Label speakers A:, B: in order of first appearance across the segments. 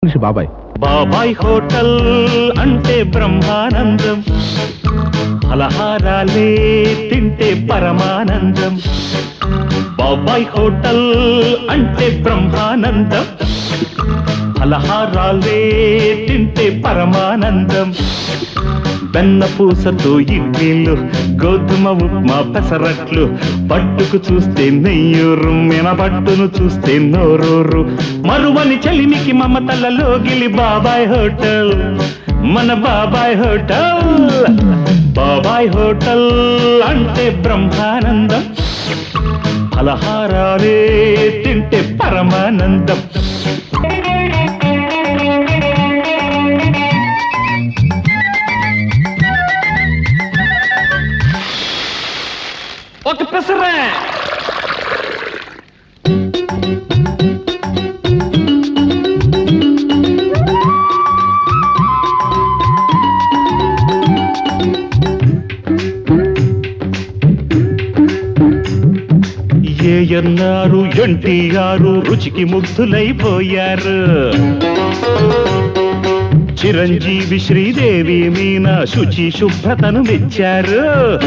A: మనిషి బాబాయ్
B: బాబాయ్ హోటల్ అంటే బ్రహ్మానందం ఫలహారాలే తింటే పరమానందం బాబాయ్ హోటల్ అంటే బ్రహ్మానందం ఫలహారాలే తింటే పరమానందం బెన్న పూసతో ఇడ్లీలు గోధుమ ఉప్మా పెసరట్లు పట్టుకు చూస్తే నెయ్యూరు మినపట్టును చూస్తే నోరూరు మరువని చలిమికి మమతలలో గిలి బాబాయ్ హోటల్ మన బాబాయ్ హోటల్ బాబాయ్ హోటల్ అంటే బ్రహ్మానందం ఫలహారాలే తింటే పరమానందం ఒక పెసరా ఏయన్నారు ఎన్టీఆరు రుచికి ముగ్ధులైపోయారు చిరంజీవి శ్రీదేవి మీనా శుచి శుభ్రతను మెచ్చారు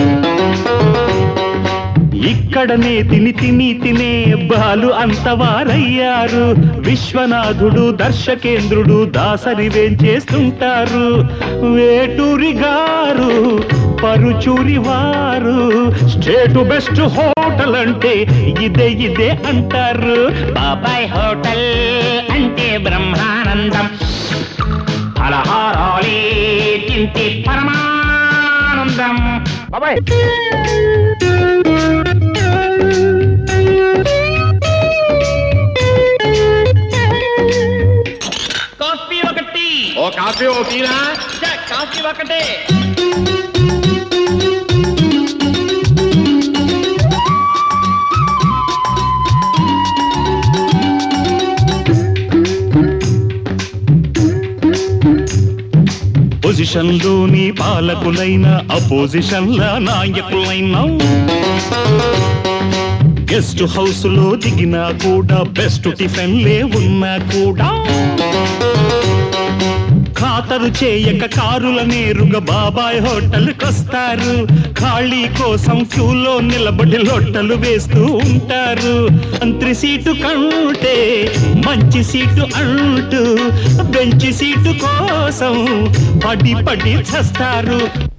B: ఇక్కడనే తిని తిని తినే బాలు అంతవారయ్యారు విశ్వనాథుడు దర్శకేంద్రుడు దాసరి వేంచేస్తుంటారు వేటూరి గారు పరుచూరి వారు స్టేట్ బెస్ట్ హోటల్ అంటే ఇదే ఇదే అంటారు బాబాయ్ హోటల్ అంటే బ్రహ్మానందం ఫలహారాలే తింటే పరమానందం బాబాయ్ కాఫీ ఒకటి
C: ఓ కాఫీ ఓ టీనా
B: ఛ, కాఫీ ఒకటే పొజిషన్లోని పాలకులైన అపోజిషన్ల నాయకులైనా గెస్ట్ హౌస్ లో దిగినా కూడా బెస్ట్ టిఫిన్లే ఉన్నా కూడా ఖాతరు చేయక కారుల నేరుగా బాబాయ్ హోటల్ కొస్తారు ఖాళీ కోసం క్యూలో నిలబడి లొట్టలు వేస్తూ ఉంటారు మంత్రి సీటు కంటే మంచి సీటు అంటూ బెంచి సీటు కోసం పడి పడి చస్తారు